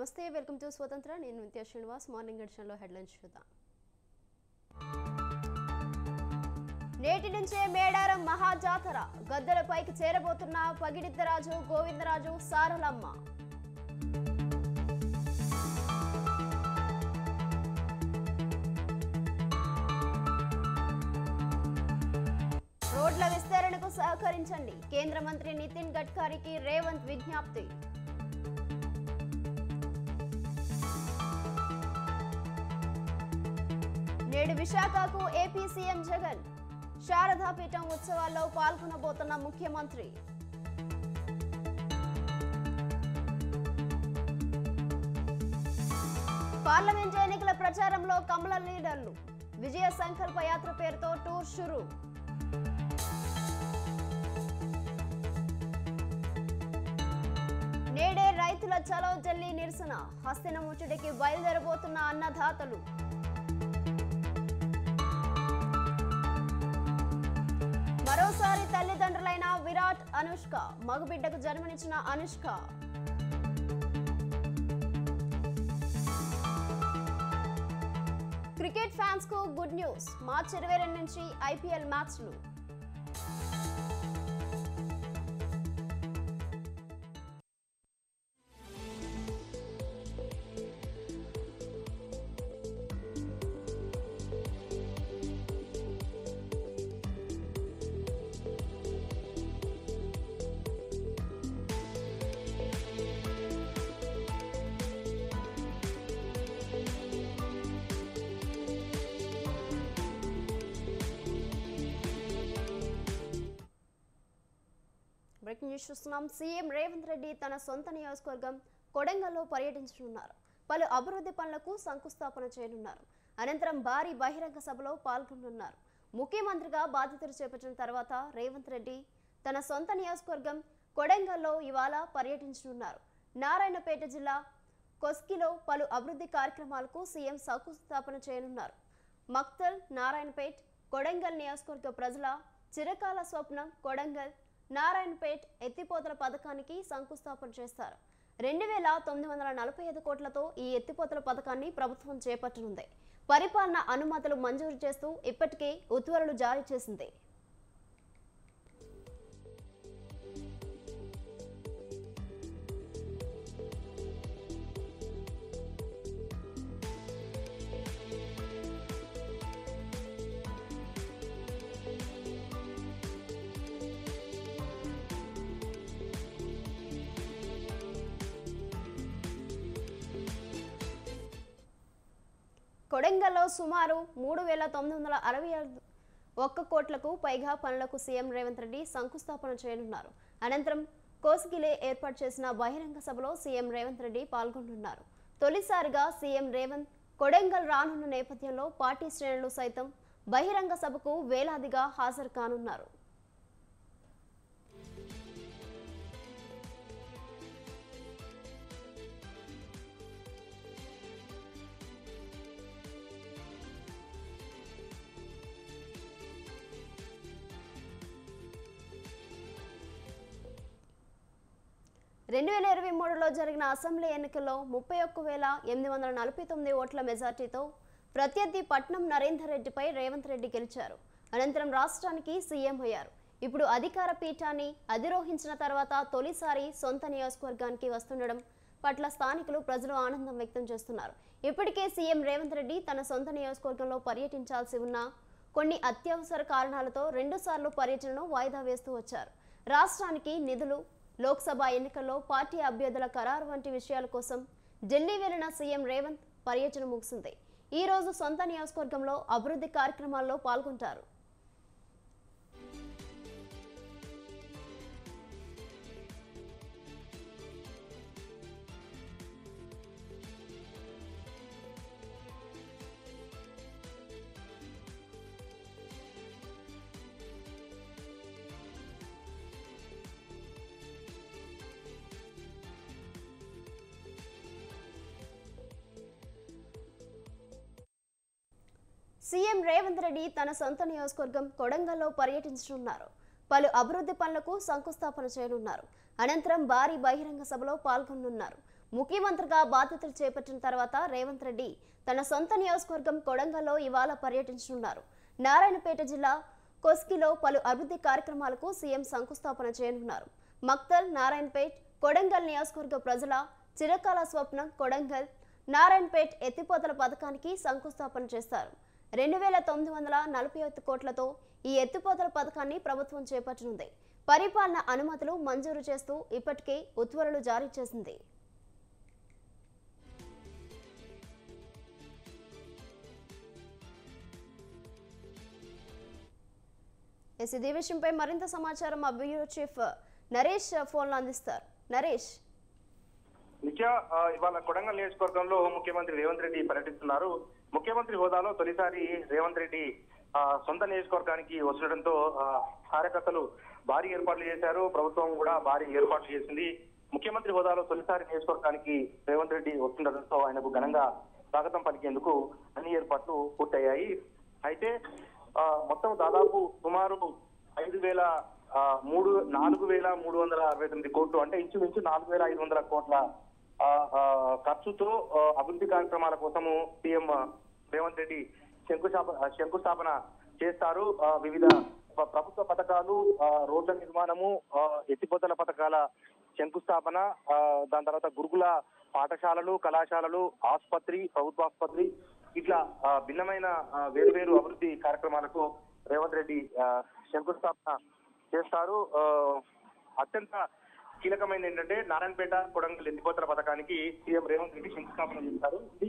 నమస్తే welcome to స్వతంత్ర నేను నిత్య శ్రీనివాస్ మార్నింగ్ ఎడిషన్లో హెడ్లైన్స్ చూద్దాం నేటి నుంచే మేడారం మహాజాతర గద్దెలపైకి చేరబోతున్న పగిడిద్దరాజు గోవిందరాజు సారలమ్మ రోడ్ల విస్తరణకు సహకరించండి కేంద్ర మంత్రి నితిన్ గడ్కరీకి రేవంత్ విజ్ఞప్తి నేడు విశాఖకు ఏపీ సీఎం జగన్ శారదాపీఠం ఉత్సవాల్లో పాల్గొనబోతున్న ముఖ్యమంత్రి పార్లమెంట్ ఎన్నికల ప్రచారంలో కమల లీడర్లు విజయ సంకల్ప యాత్ర పేరుతో టూర్ షురు నేడే రైతుల చలో జల్లి నిరసన హస్తిన ముట్టడికి బయలుదేరబోతున్న అన్నదాతలు మరోసారి తల్లిదండ్రులైన విరాట్ అనుష్క మగబిడ్డకు జన్మనిచ్చిన అనుష్క క్రికెట్ ఫ్యాన్స్ కు గుడ్ న్యూస్ మార్చి ఇరవై రెండు నుంచి ఐపీఎల్ మ్యాచ్లు బ్రేకింగ్ న్యూస్ చూస్తున్నాం సీఎం రేవంత్ రెడ్డి తన సొంత నియోజకవర్గం కొడంగల్లో పర్యటించనున్నారు పలు అభివృద్ధి పనులకు శంకుస్థాపన చేయనున్నారు అనంతరం భారీ బహిరంగ సభలో పాల్గొనున్నారు ముఖ్యమంత్రిగా బాధ్యతలు చేపట్టిన తర్వాత రేవంత్ రెడ్డి తన సొంత నియోజకవర్గం కొడంగల్లో ఇవాళ పర్యటించనున్నారు నారాయణపేట జిల్లా కొస్కిలో పలు అభివృద్ధి కార్యక్రమాలకు సీఎం శంకుస్థాపన చేయనున్నారు మక్తల్ నారాయణపేట్ కొడంగల్ నియోజకవర్గ ప్రజల చిరకాల స్వప్నం కొడంగల్ నారాయణపేట్ ఎత్తిపోతల పథకానికి శంకుస్థాపన చేస్తారు రెండు వేల తొమ్మిది వందల నలభై ఐదు కోట్లతో ఈ ఎత్తిపోతల పథకాన్ని ప్రభుత్వం చేపట్టనుంది పరిపాలన అనుమతులు మంజూరు చేస్తూ ఇప్పటికే ఉత్తర్వులు జారీ చేసింది కొడంగల్లో సుమారు మూడు వేల తొమ్మిది వందల అరవై ఐదు ఒక్క కోట్లకు పైగా పనులకు సీఎం రేవంత్ రెడ్డి శంకుస్థాపన చేయనున్నారు అనంతరం కోస్గిలే ఏర్పాటు చేసిన బహిరంగ సభలో సీఎం రేవంత్ రెడ్డి పాల్గొంటున్నారు తొలిసారిగా సీఎం రేవంత్ కొడంగల్ రానున్న నేపథ్యంలో పార్టీ శ్రేణులు సైతం బహిరంగ సభకు వేలాదిగా హాజరు కానున్నారు రెండు వేల ఇరవై మూడులో జరిగిన అసెంబ్లీ ఎన్నికల్లో ముప్పై ఒక్క వేల ఎనిమిది వందల నలభై తొమ్మిది ఓట్ల మెజార్టీతో ప్రత్యర్థి పట్నం నరేందర్ రెడ్డిపై రేవంత్ రెడ్డి గెలిచారు అనంతరం రాష్ట్రానికి సీఎం అయ్యారు ఇప్పుడు అధికార పీఠాన్ని అధిరోహించిన తర్వాత తొలిసారి సొంత నియోజకవర్గానికి వస్తుండడం పట్ల స్థానికులు ప్రజలు ఆనందం వ్యక్తం చేస్తున్నారు ఇప్పటికే సీఎం రేవంత్ రెడ్డి తన సొంత నియోజకవర్గంలో పర్యటించాల్సి ఉన్న కొన్ని అత్యవసర కారణాలతో రెండుసార్లు పర్యటనను వాయిదా వేస్తూ వచ్చారు రాష్ట్రానికి నిధులు లోక్సభ ఎన్నికల్లో పార్టీ అభ్యర్థుల ఖరారు వంటి విషయాల కోసం ఢిల్లీ వెళ్లిన సీఎం రేవంత్ పర్యటన ముగిసింది ఈ రోజు సొంత నియోజకవర్గంలో అభివృద్ధి కార్యక్రమాల్లో పాల్గొంటారు సీఎం రేవంత్ రెడ్డి తన సొంత నియోజకవర్గం కొడంగల్లో పర్యటించనున్నారు పలు అభివృద్ధి పనులకు శంకుస్థాపన చేయనున్నారు అనంతరం భారీ బహిరంగ సభలో పాల్గొనున్నారు ముఖ్యమంత్రిగా బాధ్యతలు చేపట్టిన తర్వాత రేవంత్ రెడ్డి తన సొంత నియోజకవర్గం కొడంగల్లో ఇవాళ పర్యటించనున్నారు నారాయణపేట జిల్లా కొస్కిలో పలు అభివృద్ధి కార్యక్రమాలకు సీఎం శంకుస్థాపన చేయనున్నారు మక్తల్ నారాయణపేట్ కొడంగల్ నియోజకవర్గ ప్రజల చిరకాల స్వప్నం కొడంగల్ నారాయణపేట్ ఎత్తిపోతల పథకానికి శంకుస్థాపన చేస్తారు రెండు వేల తొమ్మిది వందల నలభై ఐదు కోట్లతో ఈ ఎత్తిపోతల పథకాన్ని ప్రభుత్వం చేపట్టనుంది పరిపాలన అనుమతులు మంజూరు చేస్తూ ఇప్పటికే ఉత్తర్వులు జారీ చేసింది ఎస్ ఇదే విషయంపై మరింత సమాచారం మా బ్యూరో చీఫ్ నరేష్ ఫోన్లో అందిస్తారు నరేష్ నిత్య ఆ, ఇవాళ కొడంగల్ నియోజకవర్గంలో ముఖ్యమంత్రి రేవంత్ రెడ్డి పర్యటిస్తున్నారు ముఖ్యమంత్రి హోదాలో తొలిసారి రేవంత్ రెడ్డి ఆ, సొంత నియోజకవర్గానికి వస్తుండటంతో ఆ, కార్యకర్తలు భారీ ఏర్పాట్లు చేశారు ప్రభుత్వం కూడా భారీ ఏర్పాట్లు చేసింది ముఖ్యమంత్రి హోదాలో తొలిసారి నియోజకవర్గానికి రేవంత్ రెడ్డి వస్తుండటంతో ఆయనకు ఘనంగా స్వాగతం పలికేందుకు అన్ని ఏర్పాట్లు పూర్తయ్యాయి అయితే ఆ, మొత్తం దాదాపు సుమారు ఐదు వేల ఆ, మూడు నాలుగు వేల మూడు వందల అరవై తొమ్మిది కోట్లు అంటే ఇంచుమించు నాలుగు వేల ఐదు వందల కోట్ల ఆ, ఆ, ఖర్చుతో ఆ, అభివృద్ధి కార్యక్రమాల కోసము సీఎం రేవంత్ రెడ్డి శంకుస్థాపన శంకుస్థాపన చేస్తారు ఆ, వివిధ ప్ర- ప్రభుత్వ పథకాలు ఆ, రోడ్ల నిర్మాణము ఆ, ఎత్తిపోతల పథకాల శంకుస్థాపన ఆ, దాని తర్వాత గురుకుల పాఠశాలలు కళాశాలలు ఆసుపత్రి ప్రభుత్వ ఆసుపత్రి ఇట్లా ఆ, భిన్నమైన ఆ, వేరువేరు అభివృద్ధి కార్యక్రమాలకు రేవంత్ రెడ్డి ఆ, శంకుస్థాపన చేస్తారు ఆ, అత్యంత కీలకమైనది ఏంటంటే నారాయణపేట కొడంగల్ ఎత్తిపోతల పథకానికి సీఎం రేవంత్ రెడ్డి శంకుస్థాపన చేశారు ఇది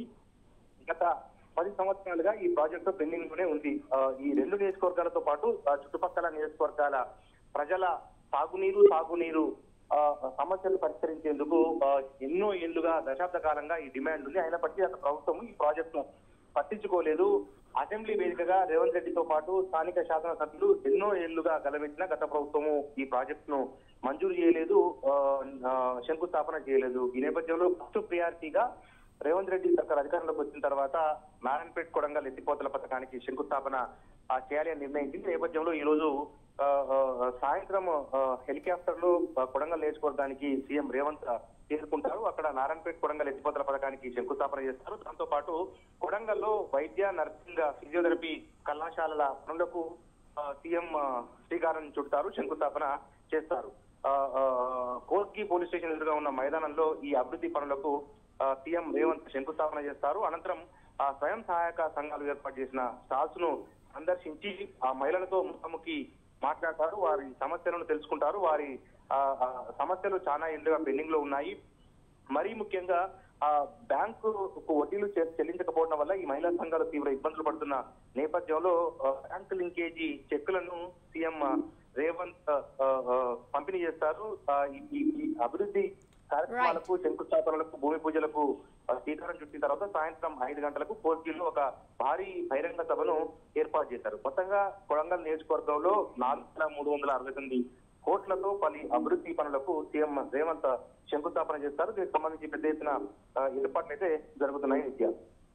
గత పది సంవత్సరాలుగా ఈ ప్రాజెక్టు పెండింగ్ లోనే ఉంది ఆ, ఈ రెండు నియోజకవర్గాలతో పాటు ఆ, చుట్టుపక్కల నియోజకవర్గాల ప్రజల సాగునీరు సాగునీరు ఆ, సమస్యలు పరిష్కరించేందుకు ఆ, ఎన్నో ఏళ్లుగా దశాబ్ద కాలంగా ఈ డిమాండ్ ఉంది అయినప్పటికీ గత ప్రభుత్వం ఈ ప్రాజెక్టును పట్టించుకోలేదు అసెంబ్లీ వేదికగా రేవంత్ రెడ్డితో పాటు స్థానిక శాసనసభ్యులు ఎన్నో ఏళ్లుగా గలమెట్టిన గత ప్రభుత్వము ఈ ప్రాజెక్టును మంజూరు చేయలేదు ఆ, ఆ, శంకుస్థాపన చేయలేదు ఈ నేపథ్యంలో ఫస్ట్ ప్రియారిటీగా రేవంత్ రెడ్డి సర్కార్ అధికారంలోకి వచ్చిన తర్వాత నారాయణపేట కొడంగల్ ఎత్తిపోతల పథకానికి శంకుస్థాపన ఆ, చేయాలి అని నిర్ణయించింది ఈ నేపథ్యంలో ఈ రోజు ఆ, ఆ, సాయంత్రం ఆ, హెలికాప్టర్ లో ఆ, కొడంగల్ నియోజకవర్గానికి సీఎం రేవంత్ చేరుకుంటారు అక్కడ నారాయణపేట కొడంగల్ ఎత్తిపోతల పథకానికి శంకుస్థాపన చేస్తారు దాంతో పాటు కొడంగల్లో వైద్య నర్సింగ్ ఫిజియోథెరపీ కళాశాలల పనులకు ఆ, సీఎం ఆ, శ్రీకారం చుడతారు శంకుస్థాపన చేస్తారు ఆ, ఆ, కోస్గి పోలీస్ స్టేషన్ ఎదురుగా ఉన్న మైదానంలో ఈ అభివృద్ధి పనులకు ఆ, సీఎం రేవంత్ శంకుస్థాపన చేస్తారు అనంతరం ఆ స్వయం సహాయక సంఘాలు ఏర్పాటు చేసిన స్టాల్స్ ను సందర్శించి ఆ మహిళలతో ముఖాముఖి మాట్లాడతారు వారి సమస్యలను తెలుసుకుంటారు వారి ఆ, ఆ, సమస్యలు చాలా ఏళ్ళుగా పెండింగ్ లో ఉన్నాయి మరీ ముఖ్యంగా ఆ బ్యాంకు వడ్డీలు చె- చెల్లించకపోవడం వల్ల ఈ మహిళా సంఘాలు తీవ్ర ఇబ్బందులు పడుతున్న నేపథ్యంలో ఆ, బ్యాంక్ లింకేజీ చెక్కులను సీఎం రేవంత్ ఆ, ఆ, పంపిణీ చేస్తారు ఆ, ఈ- ఈ ఈ అభివృద్ధి కార్యక్రమాలకు శంకుస్థాపనలకు భూమి పూజలకు ఆ, శ్రీకారం చుట్టిన తర్వాత సాయంత్రం ఐదు గంటలకు కోర్గిలో ఒక భారీ బహిరంగ సభను ఏర్పాటు చేశారు మొత్తంగా కొడంగల్ నియోజకవర్గంలో నాలుగు వేల మూడు వందల అరవై తొమ్మిది కోట్లతో పలు అభివృద్ధి పనులకు సీఎం రేవంత్ శంకుస్థాపన చేస్తారు దీనికి సంబంధించి పెద్ద ఎత్తున ఆ, ఏర్పాట్లు అయితే జరుగుతున్నాయి Nitya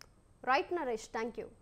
right Naresh thank you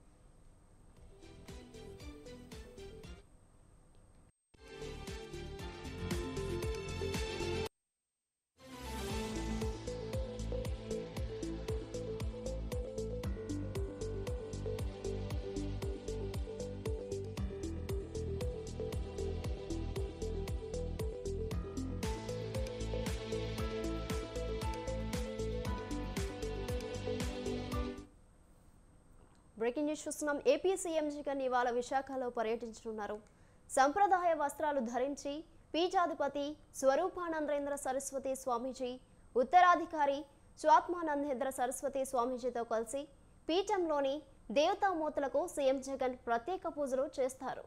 breaking news చూస్తున్నాం ఏపీ సీఎం జగన్ ఇవాళ విశాఖలో పర్యటించనున్నారు సంప్రదాయ వస్త్రాలు ధరించి పీఠాధిపతి స్వరూపానందేంద్ర సరస్వతి స్వామీజీ ఉత్తరాధికారి స్వాత్మానందేంద్ర సరస్వతి స్వామీజీతో కలిసి పీఠంలోని దేవతామూర్తులకు సీఎం జగన్ ప్రత్యేక పూజలు చేస్తారు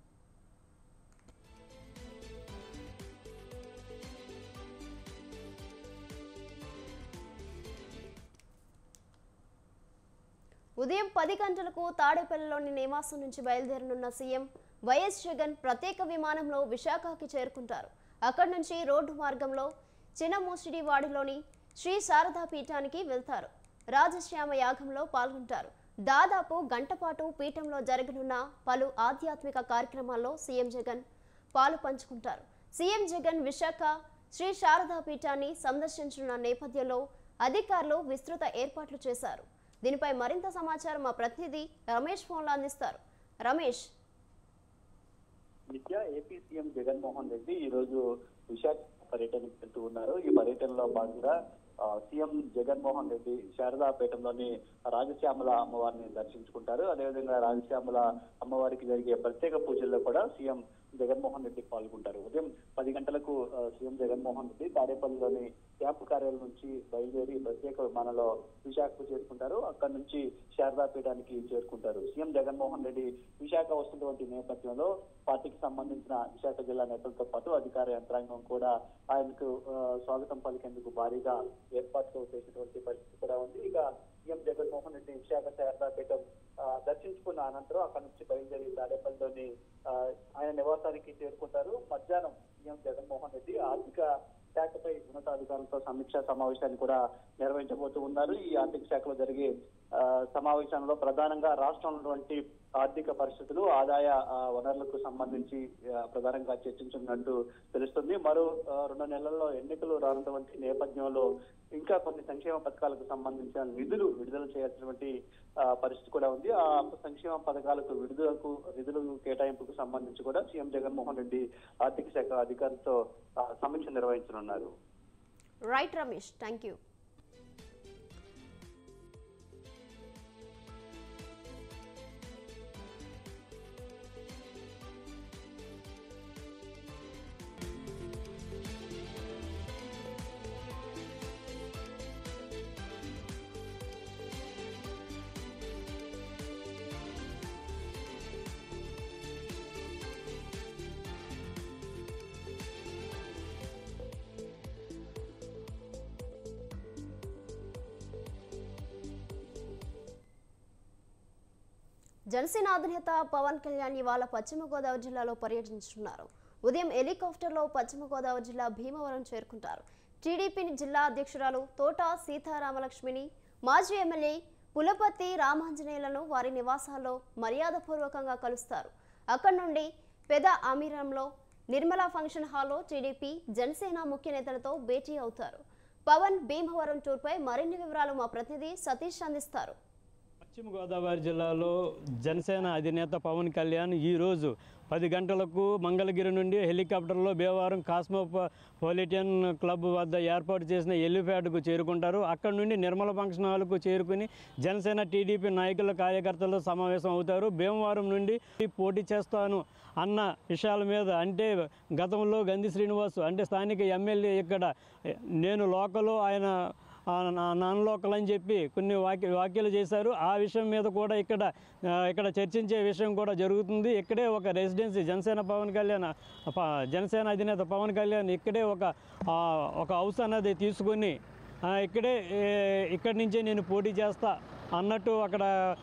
ఉదయం పది గంటలకు తాడేపల్లిలోని నివాసం నుంచి బయలుదేరనున్న సీఎం వైఎస్ జగన్ ప్రత్యేక విమానంలో విశాఖకి చేరుకుంటారు అక్కడి నుంచి రోడ్డు మార్గంలో చిన్నమూసిడివాడిలోని శ్రీ శారదా పీఠానికి వెళ్తారు రాజశ్యామ యాగంలో పాల్గొంటారు దాదాపు గంట పాటు పీఠంలో జరగనున్న పలు ఆధ్యాత్మిక కార్యక్రమాల్లో సీఎం జగన్ పాలు పంచుకుంటారు సీఎం జగన్ విశాఖ శ్రీ శారదా పీఠాన్ని సందర్శించనున్న నేపథ్యంలో అధికారులు విస్తృత ఏర్పాట్లు చేశారు దీనిపై మరింత సమాచారం మా ప్రతినిధి రమేష్ ఫోన్లో అందిస్తారు రమేష్ నిత్య ఏపీ సీఎం జగన్మోహన్ రెడ్డి ఈ రోజు విశాఖ పర్యటనకు వెళ్తూ ఉన్నారు ఈ పర్యటనలో భాగంగా ఆ, సీఎం జగన్మోహన్ రెడ్డి శారదాపేటలోని రాజశ్యామల అమ్మవారిని దర్శించుకుంటారు అదేవిధంగా రాజశ్యామల అమ్మవారికి జరిగే ప్రత్యేక పూజల్లో కూడా సీఎం జగన్మోహన్ రెడ్డి పాల్గొంటారు ఉదయం పది గంటలకు ఆ, సీఎం జగన్మోహన్ రెడ్డి తాడేపల్లిలోని క్యాంపు కార్యాలయం నుంచి బయలుదేరి ప్రత్యేక విమానంలో విశాఖకు చేరుకుంటారు అక్కడి నుంచి శారదాపీఠానికి చేరుకుంటారు సీఎం జగన్మోహన్ రెడ్డి విశాఖ వస్తున్నటువంటి నేపథ్యంలో పార్టీకి సంబంధించిన విశాఖ జిల్లా నేతలతో పాటు అధికార యంత్రాంగం కూడా ఆయనకు ఆ, స్వాగతం పలికేందుకు భారీగా ఏర్పాట్లు చేసినటువంటి పరిస్థితి కూడా ఉంది ఇక సీఎం జగన్మోహన్ రెడ్డి విశాఖ శారదాపీఠం ఆ, దర్శించుకున్న అనంతరం అక్కడి నుంచి బయలుదేరి తాడేపల్లిలోని ఆ, ఆయన నివాసానికి చేరుకుంటారు మధ్యాహ్నం సీఎం జగన్మోహన్ రెడ్డి ఆర్థిక శాఖపై ఉన్నతాధికారులతో సమీక్షా సమావేశాన్ని కూడా నిర్వహించబోతూ ఉన్నారు ఈ ఆర్థిక శాఖలో జరిగే ఆ, సమావేశంలో ప్రధానంగా రాష్ట్రంలో ఉన్నటువంటి ఆర్థిక పరిస్థితులు ఆదాయ ఆ, వనరులకు సంబంధించి ఆ, ప్రధానంగా చర్చించున్నట్టు తెలుస్తుంది మరో ఆ, రెండు నెలల్లో ఎన్నికలు రానున్నటువంటి నేపథ్యంలో ఇంకా కొన్ని సంక్షేమ పథకాలకు సంబంధించిన నిధులు విడుదల చేయాల్సినటువంటి ఆ, పరిస్థితి కూడా ఉంది ఆ సంక్షేమ పథకాలకు విడుదలకు నిధులు కేటాయింపుకు సంబంధించి కూడా సీఎం జగన్మోహన్ రెడ్డి ఆర్థిక శాఖ అధికారులతో ఆ, సమీక్ష నిర్వహించనున్నారు right Ramesh thank you Janasena అధినేత పవన్ కళ్యాణ్ ఇవాళ పశ్చిమ గోదావరి జిల్లాలో పర్యటించున్నారు ఉదయం హెలికాప్టర్లో పశ్చిమ గోదావరి జిల్లా భీమవరం చేరుకుంటారు టీడీపీ జిల్లా అధ్యక్షురాలు తోట సీతారామలక్ష్మిని మాజీ ఎమ్మెల్యే పులపతి రామాంజనేయులను వారి నివాసాల్లో మర్యాదపూర్వకంగా కలుస్తారు అక్కడి నుండి పెద అమీరంలో నిర్మలా ఫంక్షన్ హాల్లో టీడీపీ జనసేన ముఖ్య నేతలతో భేటీ అవుతారు పవన్ భీమవరం టూర్పై మరిన్ని వివరాలు మా ప్రతినిధి సతీష్ అందిస్తారు పశ్చిమ గోదావరి జిల్లాలో జనసేన అధినేత పవన్ కళ్యాణ్ ఈరోజు పది గంటలకు మంగళగిరి నుండి హెలికాప్టర్లో భీమవరం కాస్మోపాలిటన్ క్లబ్ వద్ద ఏర్పాటు చేసిన ఎలిప్యాడ్కు చేరుకుంటారు అక్కడ నుండి నిర్మల ఫంక్షన్ హాల్కు చేరుకుని జనసేన టీడీపీ నాయకుల కార్యకర్తలతో సమావేశం అవుతారు భీమవరం నుండి పోటీ చేస్తాను అన్న విషయాల మీద అంటే గతంలో గంధి శ్రీనివాస్ అంటే స్థానిక ఎమ్మెల్యే ఇక్కడ నేను లోకల్ ఆయన ఆ నా- నాన్ లోకల్ అని చెప్పి కొన్ని వాక్య వ్యాఖ్యలు చేశారు ఆ విషయం మీద కూడా ఇక్కడ ఆ, ఇక్కడ చర్చించే విషయం కూడా జరుగుతుంది ఇక్కడే ఒక రెసిడెన్సీ జనసేన పవన్ కళ్యాణ్ ప- జనసేన అధినేత పవన్ కళ్యాణ్ ఇక్కడే ఒక ఆ, ఒక హౌస్ అన్నది తీసుకొని ఆ, ఇక్కడే ఏ, ఇక్కడి నుంచే నేను పోటీ చేస్తా అన్నట్టు అక్కడ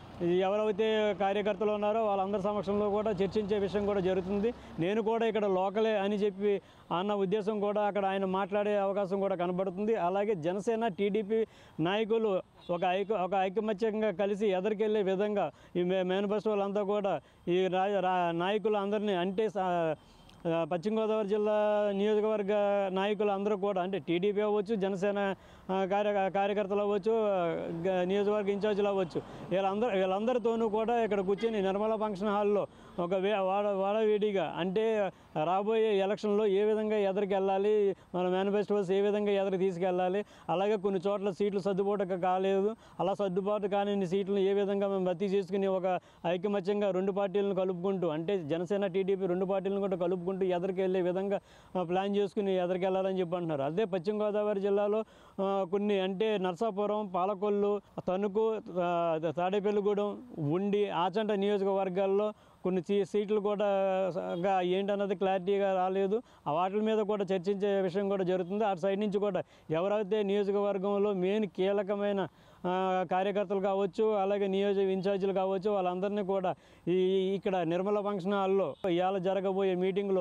ఎవరైతే కార్యకర్తలు ఉన్నారో వాళ్ళందరి సమక్షంలో కూడా చర్చించే విషయం కూడా జరుగుతుంది నేను కూడా ఇక్కడ లోకలే అని చెప్పి అన్న ఉద్దేశం కూడా అక్కడ ఆయన మాట్లాడే అవకాశం కూడా కనబడుతుంది అలాగే జనసేన టీడీపీ నాయకులు ఒక ఐక్య ఒక ఐకమత్యంగా కలిసి ఎదరికెళ్ళే విధంగా ఈ మే మేనిఫెస్టోలంతా కూడా ఈ రా రా- నాయకులు అందరినీ అంటే సా- ఆ, పశ్చిమ గోదావరి జిల్లా నియోజకవర్గ నాయకులు అందరూ కూడా అంటే టీడీపీ అవ్వచ్చు జనసేన ఆ, కార్య కార్యకర్తలు అవ్వచ్చు ఆ, గ- నియోజకవర్గ ఇన్ఛార్జీలు అవ్వచ్చు వీళ్ళందరూ వీళ్ళందరితోనూ కూడా ఇక్కడ కూర్చొని నిర్మల ఫంక్షన్ హాల్లో ఒక వే వాడ వాడవేడిగా అంటే రాబోయే ఎలక్షన్లో ఏ విధంగా ఎదరికి వెళ్ళాలి మన మేనిఫెస్టోస్ ఏ విధంగా ఎదరికి తీసుకెళ్ళాలి అలాగే కొన్ని చోట్ల సీట్లు సర్దుబాటు కాలేదు అలా సర్దుబాటు కాని సీట్లను ఏ విధంగా మేము భర్తీ చేసుకుని ఒక ఐకమత్యంగా రెండు పార్టీలను కలుపుకుంటూ అంటే జనసేన టీడీపీ రెండు పార్టీలను కూడా కలుపుకుంటూ ఎదరికి వెళ్ళే విధంగా ఆ, ప్లాన్ చేసుకుని ఎదరికి వెళ్ళాలని చెప్పి అంటున్నారు అదే పశ్చిమ గోదావరి జిల్లాలో ఆ, కొన్ని అంటే నర్సాపురం పాలకొల్లు తణుకు ఆ, తాడేపల్లిగూడెం ఉండి ఆచంట నియోజకవర్గాల్లో కొన్ని సీ- సీట్లు కూడా గా ఏంటన్నది క్లారిటీగా రాలేదు ఆ వాటి మీద కూడా చర్చించే విషయం కూడా జరుగుతుంది అటు సైడ్ నుంచి కూడా ఎవరైతే నియోజకవర్గంలో మెయిన్ కీలకమైన ఆ, కార్యకర్తలు కావచ్చు అలాగే నియోజక ఇన్ఛార్జీలు కావచ్చు వాళ్ళందరినీ కూడా ఈ ఇక్కడ నిర్మల ఫంక్షన్ హాల్లో ఇవాళ జరగబోయే మీటింగ్లో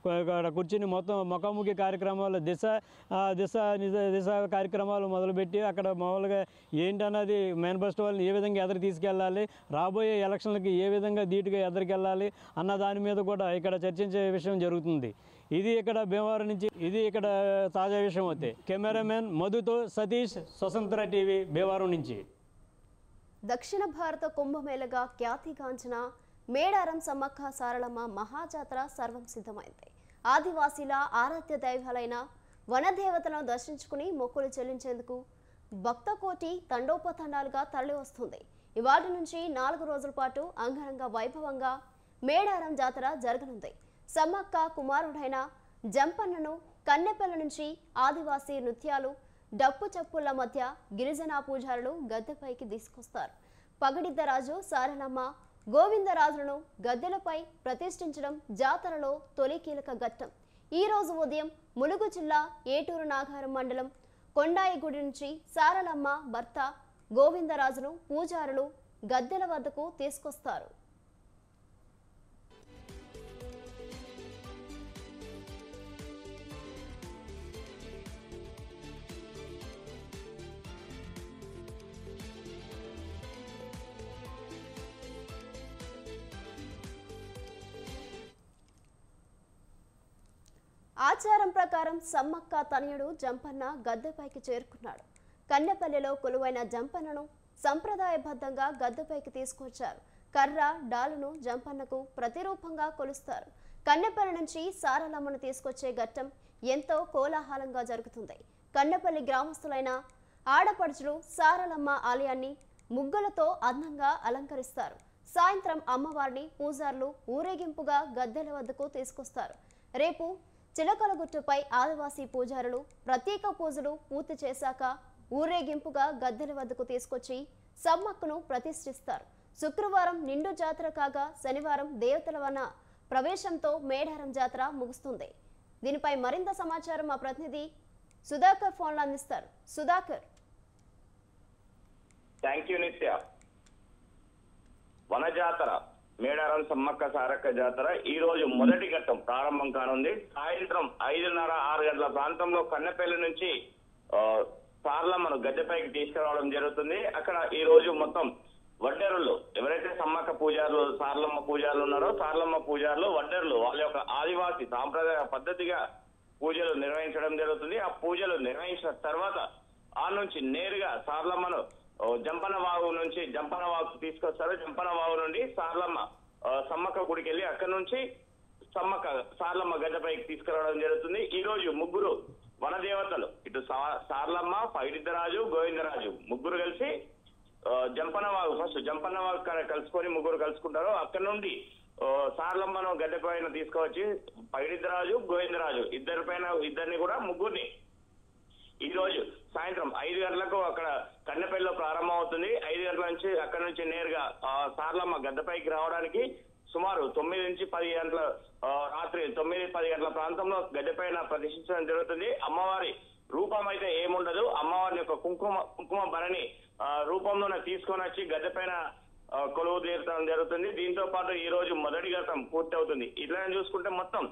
అక్కడ కూర్చుని మొత్తం ముఖాముఖి కార్యక్రమాలు దిశ ఆ, దిశ నిజ దిశ కార్యక్రమాలు మొదలుపెట్టి అక్కడ మామూలుగా ఏంటన్నది మేనిఫెస్టోల్ని ఏ విధంగా ఎదురు తీసుకెళ్ళాలి రాబోయే ఎలక్షన్లకి ఏ విధంగా ధీటుగా ఎదురుకెళ్ళాలి అన్న దాని మీద కూడా ఇక్కడ చర్చించే విషయం జరుగుతుంది ఇది ఇక్కడ భీమవరం నుంచి ఇది ఇక్కడ తాజా విషయం అవుతాయి కెమెరామెన్ మధుతో సతీష్ స్వతంత్ర టీవీ భీమవరం నుంచి దక్షిణ భారత కుంభమేళగా ఖ్యాతిగాంచిన మేడారం సమ్మక్క సారలమ్మ మహాజాతర సర్వం సిద్ధమైంది ఆదివాసీల ఆరాధ్య దైవాలైన వనదేవతలను దర్శించుకుని మొక్కులు చెల్లించేందుకు భక్తకోటి తండోపతండాలుగా తరలి వస్తుంది ఇవాటి నుంచి నాలుగు రోజుల పాటు అంగరంగ వైభవంగా మేడారం జాతర జరగనుంది సమ్మక్క కుమారుడైన జంపన్నను కన్నెపల్లి నుంచి ఆదివాసీ నృత్యాలు డప్పు చప్పుల మధ్య గిరిజన పూజారులు గద్దెపైకి తీసుకొస్తారు పగడిద్దరాజు సారలమ్మ గోవిందరాజులను గద్దెలపై ప్రతిష్ఠించడం జాతరలో తొలి కీలక ఘట్టం ఈ రోజు ఉదయం ములుగు జిల్లా ఏటూరు నాగారం మండలం కొండాయిగుడి నుంచి సారలమ్మ భర్త గోవిందరాజును పూజారులు గద్దెల వద్దకు తీసుకొస్తారు ఆచారం ప్రకారం సమ్మక్క తనయుడు జంపన్న గద్దెపైకి చేరుకున్నాడు కన్నెపల్లిలో కొలువైన జంపన్నను సంప్రదాయబద్ధంగా గద్దెపైకి తీసుకొచ్చారు కర్ర డాలును జంపన్నకు ప్రతిరూపంగా కొలుస్తారు కన్నెపల్లి నుంచి సారలమ్మను తీసుకొచ్చే ఘట్టం ఎంతో కోలాహలంగా జరుగుతుంది కన్నెపల్లి గ్రామస్తులైన ఆడపడుచులు సారలమ్మ ఆలయాన్ని ముగ్గులతో అందంగా అలంకరిస్తారు సాయంత్రం అమ్మవారిని పూజారులు ఊరేగింపుగా గద్దెల వద్దకు తీసుకొస్తారు రేపు చిలకలగుట్టుపై ఆదివాసీ పూజారులు ప్రత్యేక పూజలు పూర్తి చేశాక ఊరేగింపుగా గద్దెల వద్దకు తీసుకొచ్చి సమ్మక్కను ప్రతిష్ఠిస్తారు శుక్రవారం నిండు జాతర కాగా శనివారం దేవతల వన ప్రవేశంతో మేడారం జాతర ముగుస్తుంది దీనిపై మరింత సమాచారం మా ప్రతినిధి సుధాకర్ ఫోన్లో అందిస్తారు సుధాకర్ థ్యాంక్ యూ నిత్య వన జాతర మేడారం సమ్మక్క సారక్క జాతర ఈ రోజు మొదటి ఘట్టం ప్రారంభం కానుంది సాయంత్రం ఐదున్నర ఆరు గంటల ప్రాంతంలో కన్నెపల్లి నుంచి ఆ, సార్లమ్మను గద్దెపైకి తీసుకురావడం జరుగుతుంది అక్కడ ఈ రోజు మొత్తం వడ్డెరులు ఎవరైతే సమ్మక్క పూజారులు సార్లమ్మ పూజారులు ఉన్నారో సార్లమ్మ పూజారులు వడ్డెరులు వాళ్ళ యొక్క ఆదివాసి సాంప్రదాయ పద్ధతిగా పూజలు నిర్వహించడం జరుగుతుంది ఆ పూజలు నిర్వహించిన తర్వాత ఆ నుంచి నేరుగా సార్లమ్మను ఓ, జంపన వాగు నుంచి జంపన వాగు తీసుకొస్తారు జంపన వాగు నుండి సార్లమ్మ ఆ, సమ్మక్క గుడికి వెళ్ళి అక్కడి నుంచి సమ్మక్క సార్లమ్మ గడ్డపైకి తీసుకురావడం జరుగుతుంది ఈ రోజు ముగ్గురు వనదేవతలు ఇటు సా- సార్లమ్మ పైడిద్దరాజు గోవిందరాజు ముగ్గురు కలిసి ఆ, జంపన వాగు ఫస్ట్ జంపన్న వాగు క- కలుసుకొని ముగ్గురు కలుసుకుంటారు అక్కడ నుండి ఆ, సార్లమ్మను గడ్డ పైన తీసుకువచ్చి పైడిద్దరాజు గోవిందరాజు ఇద్దరి పైన ఇద్దరిని కూడా ముగ్గురిని ఈ రోజు సాయంత్రం ఐదు గంటలకు అక్కడ కన్నెపల్లిలో ప్రారంభం అవుతుంది ఐదు గంటల నుంచి అక్కడ నుంచి నేరుగా ఆ, సార్లమ్మ గద్దపైకి రావడానికి సుమారు తొమ్మిది నుంచి పది గంటల ఆ, రాత్రి తొమ్మిది పది గంటల ప్రాంతంలో గద్దెపైన ప్రదర్శించడం జరుగుతుంది అమ్మవారి రూపం అయితే ఏముండదు అమ్మవారిని యొక్క కుంకుమ కుంకుమ భరణి ఆ, రూపంలోనే తీసుకొని వచ్చి గద్దెపైన ఆ, కొలువు తీర్చడం జరుగుతుంది దీంతో పాటు ఈ రోజు మొదటి ఘట్టం పూర్తి అవుతుంది ఇట్లనే చూసుకుంటే మొత్తం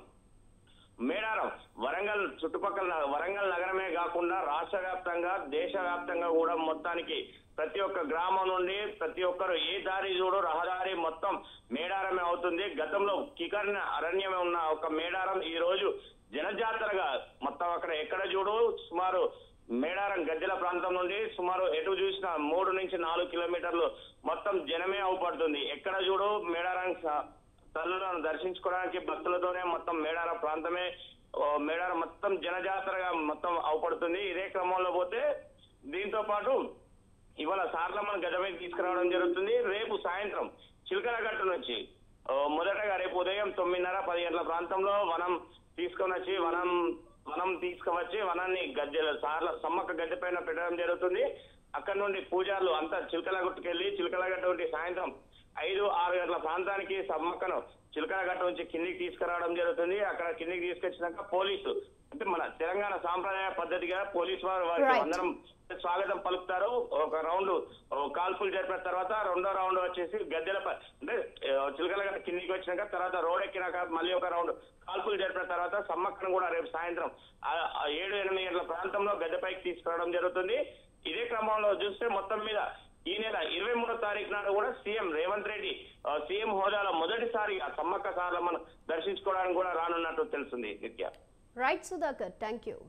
మేడారం వరంగల్ చుట్టుపక్కల న- వరంగల్ నగరమే కాకుండా రాష్ట్ర వ్యాప్తంగా దేశ వ్యాప్తంగా కూడా మొత్తానికి ప్రతి ఒక్క గ్రామం నుండి ప్రతి ఒక్కరు ఏ దారి చూడు రహదారి మొత్తం మేడారమే అవుతుంది గతంలో కికర్ణ అరణ్యమే ఉన్న ఒక మేడారం ఈ రోజు జనజాతరగా మొత్తం అక్కడ ఎక్కడ చూడు సుమారు మేడారం గద్దెల ప్రాంతం నుండి సుమారు ఎటు చూసిన మూడు నుంచి నాలుగు కిలోమీటర్లు మొత్తం జనమే అవుపడుతుంది ఎక్కడ చూడు మేడారం స- తల్లులను దర్శించుకోవడానికి భక్తులతోనే మొత్తం మేడారం ప్రాంతమే ఓ, మేడారం మొత్తం జనజాతరగా మొత్తం అవపడుతుంది ఇదే క్రమంలో పోతే దీంతో పాటు ఇవాళ సార్లమ్మను గజ మీద తీసుకురావడం జరుగుతుంది రేపు సాయంత్రం చిలకలగట్టు నుంచి ఓ, మొదటగా రేపు ఉదయం తొమ్మిదిన్నర పది గంటల ప్రాంతంలో వనం తీసుకొని వచ్చి వనం వనం తీసుకువచ్చి వనాన్ని గద్దె సార్ల సమ్మక్క గద్దె పైన పెట్టడం జరుగుతుంది అక్కడ నుండి పూజారులు అంతా చిలకలగట్టుకెళ్ళి చిలకలగట్టు నుండి సాయంత్రం ఐదు ఆరు గంటల ప్రాంతానికి సమ్మక్కను చిలకలగట్ట నుంచి కిందికి తీసుకురావడం జరుగుతుంది అక్కడ కిందికి తీసుకొచ్చినాక పోలీసు అంటే మన తెలంగాణ సాంప్రదాయ పద్ధతిగా పోలీసు వారు వారికి Right. అందరం స్వాగతం పలుకుతారు ఒక రౌండ్ కాల్పులు జరిపిన తర్వాత రెండో రౌండ్ వచ్చేసి గద్దెలపై అంటే ఆ, చిలకలగట్ట కిందికి వచ్చినాక తర్వాత రోడ్ ఎక్కినాక మళ్ళీ ఒక రౌండ్ కాల్పులు జరిపిన తర్వాత సమ్మక్కను కూడా రేపు సాయంత్రం ఆ, ఆ ఏడు ఎనిమిది గంటల ప్రాంతంలో గద్దెపైకి తీసుకురావడం జరుగుతుంది ఇదే క్రమంలో చూస్తే మొత్తం మీద ఈ నెల ఇరవై మూడో తారీఖు నాడు కూడా సీఎం రేవంత్ రెడ్డి ఆ, సీఎం హోదాలో మొదటిసారిగా సమ్మక్క సార్లమ్మను దర్శించుకోవడానికి కూడా రానున్నట్టు తెలుస్తుంది Nitya right Sudhakar thank you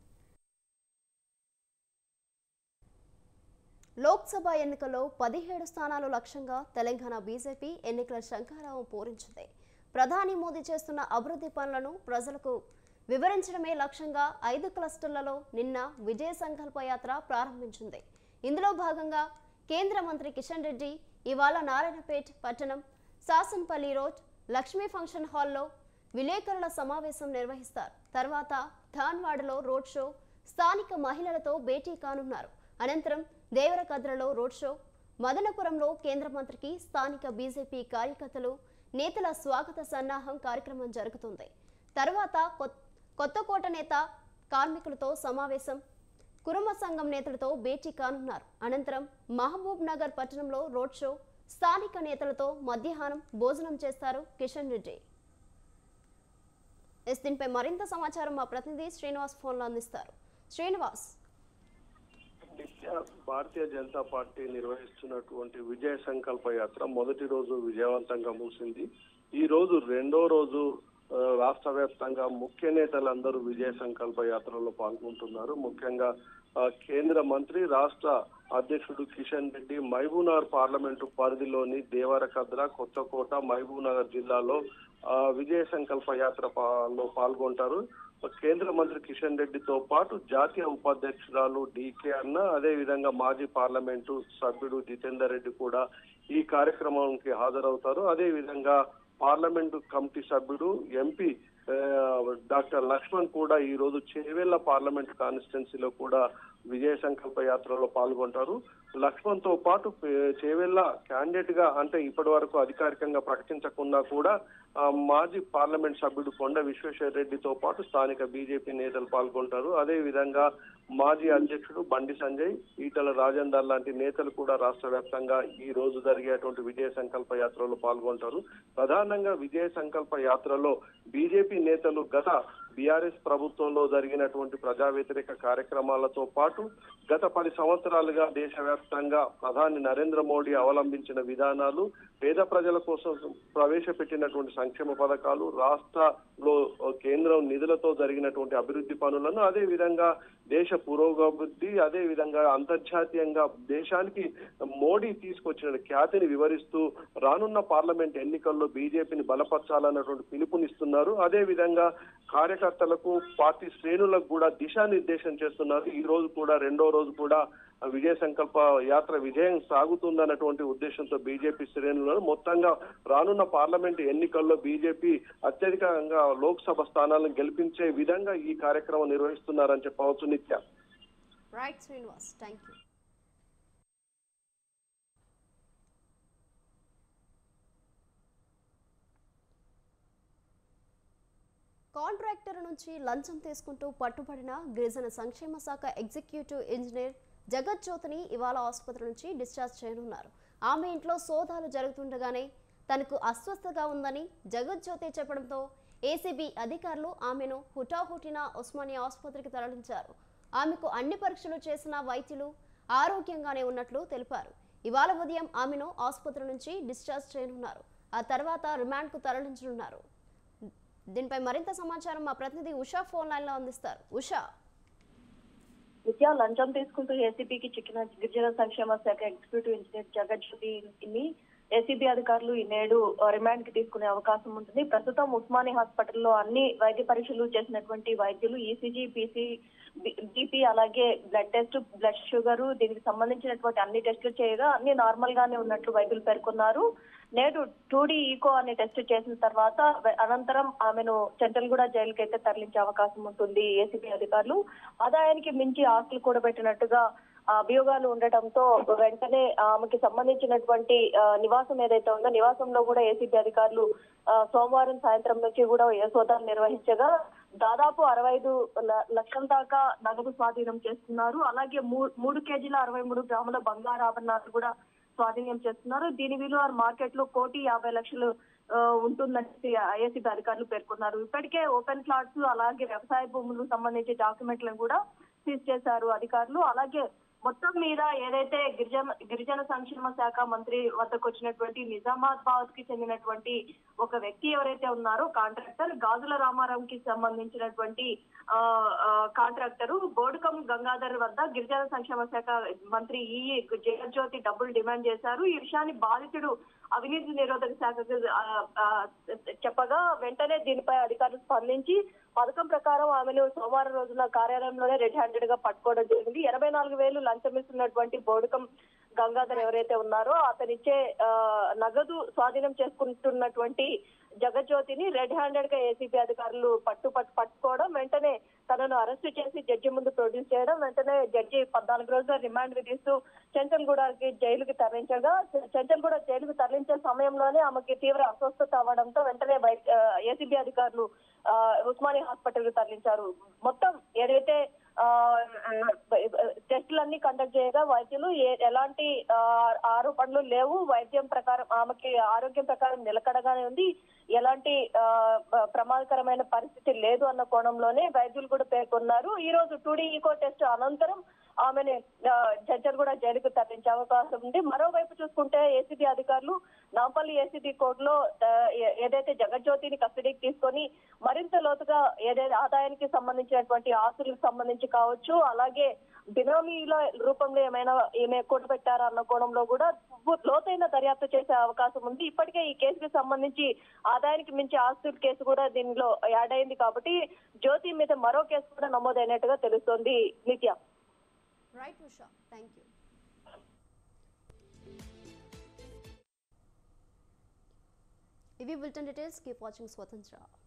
Lok Sabha ఎన్నికల్లో పదిహేడు స్థానాలు లక్ష్యంగా తెలంగాణ బీజేపీ ఎన్నికల శంఖారావం పూరించింది ప్రధాని మోదీ చేస్తున్న అభివృద్ధి పనులను ప్రజలకు వివరించడమే లక్ష్యంగా ఐదు క్లస్టర్లలో నిన్న విజయ సంకల్ప యాత్ర ప్రారంభించింది ఇందులో భాగంగా కేంద్ర మంత్రి కిషన్ రెడ్డి ఇవాళ నారాయణపేట్ పట్టణం శాసన్పల్లి రోడ్ లక్ష్మీ ఫంక్షన్ హాల్లో విలేకరుల సమావేశం నిర్వహిస్తారు తర్వాత ధాన్వాడలో రోడ్ షో స్థానిక మహిళలతో భేటీ కానున్నారు అనంతరం దేవరకద్రలో రోడ్ షో మదనపురంలో కేంద్ర మంత్రికి స్థానిక బీజేపీ కార్యకర్తలు నేతల స్వాగత సన్నాహం కార్యక్రమం జరుగుతుంది తర్వాత కొత్- కొత్తకోట నేత కార్మికులతో సమావేశం కురుమ సంఘం నేతలతో భేటీ కానున్నారు అనంతరం మహబూబ్ నగర్ పట్టణంలో రోడ్ షో స్థానిక నేతలతో మధ్యాహ్నం భోజనం చేస్తారు కిషన్ రెడ్డి ఎస్ దీనిపై మరింత సమాచారం మా ప్రతినిధి శ్రీనివాస్ ఫోన్లో అందిస్తారు శ్రీనివాస్ నిత్య భారతీయ జనతా పార్టీ నిర్వహిస్తున్నటువంటి విజయ సంకల్ప యాత్ర మొదటి రోజు విజయవంతంగా ముగిసింది ఈ రోజు రెండో రోజు ఆ, రాష్ట్ర వ్యాప్తంగా ముఖ్య నేతలందరూ విజయ సంకల్ప యాత్రలో పాల్గొంటున్నారు ముఖ్యంగా ఆ, కేంద్ర మంత్రి రాష్ట్ర అధ్యక్షుడు కిషన్ రెడ్డి మహబూబ్నగర్ పార్లమెంటు పరిధిలోని దేవరకద్ర కొత్తకోట మహబూబ్నగర్ జిల్లాలో ఆ, విజయ సంకల్ప యాత్ర పా- లో పాల్గొంటారు కేంద్ర మంత్రి కిషన్ రెడ్డితో పాటు జాతీయ ఉపాధ్యక్షురాలు డికే అన్న అదే విధంగా మాజీ పార్లమెంటు సభ్యుడు జితేందర్ రెడ్డి కూడా ఈ కార్యక్రమానికి హాజరవుతారు అదే విధంగా పార్లమెంటు కమిటీ సభ్యుడు ఎంపీ ఆ, డాక్టర్ లక్ష్మణ్ కూడా ఈ రోజు చేవెళ్ల పార్లమెంట్ కాన్స్టిట్యున్సీలో కూడా విజయ సంకల్ప యాత్రలో పాల్గొంటారు లక్ష్మణ్ తో పాటు పే- చేవెళ్ల క్యాండిడేట్ గా అంటే ఇప్పటి వరకు అధికారికంగా ప్రకటించకుండా కూడా ఆ, మాజీ పార్లమెంట్ సభ్యుడు కొండ విశ్వేశ్వర రెడ్డితో పాటు స్థానిక బీజేపీ నేతలు పాల్గొంటారు అదే విధంగా మాజీ అధ్యక్షుడు బండి సంజయ్ ఈటల రాజేందర్ లాంటి నేతలు కూడా రాష్ట్ర వ్యాప్తంగా ఈ రోజు జరిగేటువంటి విజయ సంకల్ప యాత్రలో పాల్గొంటారు ప్రధానంగా విజయ సంకల్ప యాత్రలో బీజేపీ నేతలు గత బీఆర్ఎస్ ప్రభుత్వంలో జరిగినటువంటి ప్రజా వ్యతిరేక కార్యక్రమాలతో పాటు గత పది సంవత్సరాలుగా దేశవ్యాప్తంగా ప్రధాని నరేంద్ర మోడీ అవలంబించిన విధానాలు పేద ప్రజల కోసం ప్రవేశపెట్టినటువంటి సంక్షేమ పథకాలు రాష్ట్రలో కేంద్రం నిధులతో జరిగినటువంటి అభివృద్ధి పనులను అదే విధంగా దేశ పురోగతి అదే విధంగా అంతర్జాతీయంగా దేశానికి మోడీ తీసుకొచ్చిన ఖ్యాతిని వివరిస్తూ రానున్న పార్లమెంట్ ఎన్నికల్లో బీజేపీని బలపరచాలన్నటువంటి పిలుపునిస్తున్నారు అదే విధంగా కార్యకర్తలకు పార్టీ శ్రేణులకు కూడా దిశానిర్దేశం చేస్తున్నారు ఈ రోజు కూడా రెండో రోజు కూడా విజయ సంకల్ప యాత్ర విజయం సాగుతుందన్నటువంటి ఉద్దేశంతో బీజేపీ శ్రేణులను మొత్తంగా రానున్న పార్లమెంట్ ఎన్నికల్లో బీజేపీ అత్యధికంగా లోక్సభ స్థానాలను గెలిపించే విధంగా ఈ కార్యక్రమం నిర్వహిస్తున్నారని చెప్పవచ్చు Nitya right Srinivas thank you contractor నుంచి లంచం తీసుకుంటూ పట్టుబడిన గిరిజన సంక్షేమ శాఖ ఎగ్జిక్యూటివ్ ఇంజనీర్ జగత్ జ్యోతిని ఇవాళ ఆసుపత్రి నుంచి డిశ్చార్జ్ చేయనున్నారు ఆమె ఇంట్లో సోదాలు జరుగుతుండగానే తనకు అస్వస్థగా ఉందని జగత్ జ్యోతి చెప్పడంతో ఏసీబీ అధికారులు ఆమెను హుటాహుటిన ఉస్మానియా ఆసుపత్రికి తరలించారు ఆమెకు అన్ని పరీక్షలు చేసిన వైద్యులు ఆరోగ్యంగానే ఉన్నట్లు తెలిపారు ఇవాళ ఉదయం ఆమెను ఆసుపత్రి నుంచి డిశ్చార్జ్ చేయనున్నారు ఆ తర్వాత రిమాండ్కు తరలించనున్నారు దీనిపై మరింత సమాచారం మా ప్రతినిధి ఉషా ఫోన్ లైన్లో అందిస్తారు ఉషా విద్యా లంచం తీసుకుంటూ ఏసీబీకి చిక్కిన గిరిజన సంక్షేమ శాఖ ఎగ్జిక్యూటివ్ ఇంజనీర్ జగజ్యోతిని ఏసీబీ అధికారులు ఈ నేడు రిమాండ్ కి తీసుకునే అవకాశం ఉంటుంది ప్రస్తుతం ఉస్మాని హాస్పిటల్లో అన్ని వైద్య పరీక్షలు చేసినటువంటి వైద్యులు ఈసీజీ బీసీ బీపీ అలాగే బ్లడ్ టెస్ట్ బ్లడ్ షుగర్ దీనికి సంబంధించినటువంటి అన్ని టెస్టులు చేయగా అన్ని నార్మల్ గానే ఉన్నట్లు వైద్యులు పేర్కొన్నారు నేడు టూడీ ఈకో అనే టెస్ట్ చేసిన తర్వాత అనంతరం ఆమెను చెంటల్గూడ జైలుకి అయితే తరలించే అవకాశం ఉంటుంది ఏసీబీ అధికారులు ఆదాయానికి మించి ఆస్తులు కూడబెట్టినట్టుగా ఆ, అభియోగాలు ఉండటంతో వెంటనే ఆమెకి సంబంధించినటువంటి ఆ, నివాసం ఏదైతే ఉందో నివాసంలో కూడా ఏసీబీ అధికారులు ఆ, సోమవారం సాయంత్రం నుంచి కూడా ఏ సోదాలు నిర్వహించగా దాదాపు అరవై ఐదు ల- లక్షల దాకా నగదు స్వాధీనం చేస్తున్నారు అలాగే మూ- మూడు కేజీల అరవై మూడు గ్రాముల బంగారు ఆభరణాలు కూడా స్వాధీనం చేస్తున్నారు దీని విలువ మార్కెట్ లో కోటి యాభై లక్షలు ఆ, ఉంటుందని ఐఏసీబీ అధికారులు పేర్కొన్నారు ఇప్పటికే ఓపెన్ ప్లాట్స్ అలాగే వ్యవసాయ భూములకు సంబంధించి డాక్యుమెంట్లను కూడా సీజ్ చేశారు అధికారులు అలాగే మొత్తం మీద ఏదైతే గిరిజన గిరిజన సంక్షేమ శాఖ మంత్రి వద్దకు వచ్చినటువంటి నిజామాబాద్ కి చెందినటువంటి ఒక వ్యక్తి ఎవరైతే ఉన్నారో కాంట్రాక్టర్ గాజుల రామారావుకి సంబంధించినటువంటి ఆ ఆ, కాంట్రాక్టరు బోడుకం గంగాధర్ వద్ద గిరిజన సంక్షేమ శాఖ మంత్రి ఈ జగజ్యోతి డబ్బులు డిమాండ్ చేశారు ఈ విషయాన్ని బాధితుడు అవినీతి నిరోధక శాఖకు ఆ, ఆ, చెప్పగా వెంటనే దీనిపై అధికారులు స్పందించి పథకం ప్రకారం ఆమెను సోమవారం రోజున కార్యాలయంలోనే రెడ్ హ్యాండెడ్ గా పట్టుకోవడం జరిగింది ఎనభై నాలుగు వేలు లంచం ఇస్తున్నటువంటి బోడుకం గంగాధర్ ఎవరైతే ఉన్నారో అతనిచ్చే ఆ, నగదు స్వాధీనం చేసుకుంటున్నటువంటి జగజ్యోతిని రెడ్ హ్యాండెడ్ గా ఏసీబీ అధికారులు పట్టు పట్టు పట్టుకోవడం వెంటనే తనను అరెస్ట్ చేసి జడ్జి ముందు ప్రొడ్యూస్ చేయడం వెంటనే జడ్జి పద్నాలుగు రోజుల రిమాండ్ విధిస్తూ చెంచల్గూడకి జైలుకి తరలించగా చెంచల్గూడ జైలుకు తరలించే సమయంలోనే ఆమెకి తీవ్ర అస్వస్థత అవ్వడంతో వెంటనే బయట ఏసీబీ అధికారులు ఆ, ఉస్మానియా హాస్పిటల్ కు తరలించారు మొత్తం ఏదైతే ఆ, టెస్టులన్నీ కండక్ట్ చేయగా వైద్యులు ఏ- ఎలాంటి ఆ, ఆరోపణలు లేవు వైద్యం ప్రకారం ఆమెకి ఆరోగ్యం ప్రకారం నిలకడగానే ఉంది ఎలాంటి ఆ, ప- ప్రమాదకరమైన పరిస్థితి లేదు అన్న కోణంలోనే వైద్యులు కూడా పేర్కొన్నారు ఈ రోజు టూడీ ఈకో టెస్ట్ అనంతరం ఆమెని జడ్జర్ కూడా జైలుకు తరలించే అవకాశం ఉంది మరోవైపు చూసుకుంటే ఏసీబీ అధికారులు నాంపల్లి ఏసీబీ కోర్టులో ఆ, ఏ- ఏదైతే జగజ్యోతిని కస్టడీకి తీసుకొని మరింత లోతుగా ఏదైతే ఆదాయానికి సంబంధించినటువంటి ఆస్తులకు సంబంధించి కావచ్చు అలాగే బినామీల రూపంలో ఏమైనా ఈమె కూడబెట్టారా అన్న కోణంలో కూడా పు- లోతైన దర్యాప్తు చేసే అవకాశం ఉంది ఇప్పటికే ఈ కేసుకి సంబంధించి ఆదాయానికి మించి ఆస్తుల కేసు కూడా దీనిలో యాడ్ అయింది కాబట్టి జ్యోతి మీద మరో కేసు కూడా నమోదైనట్టుగా తెలుస్తోంది Nitya right Usha thank you ఇవి బులెటిన్ డీటెయిల్స్ కీప్ వాచింగ్ స్వతంత్ర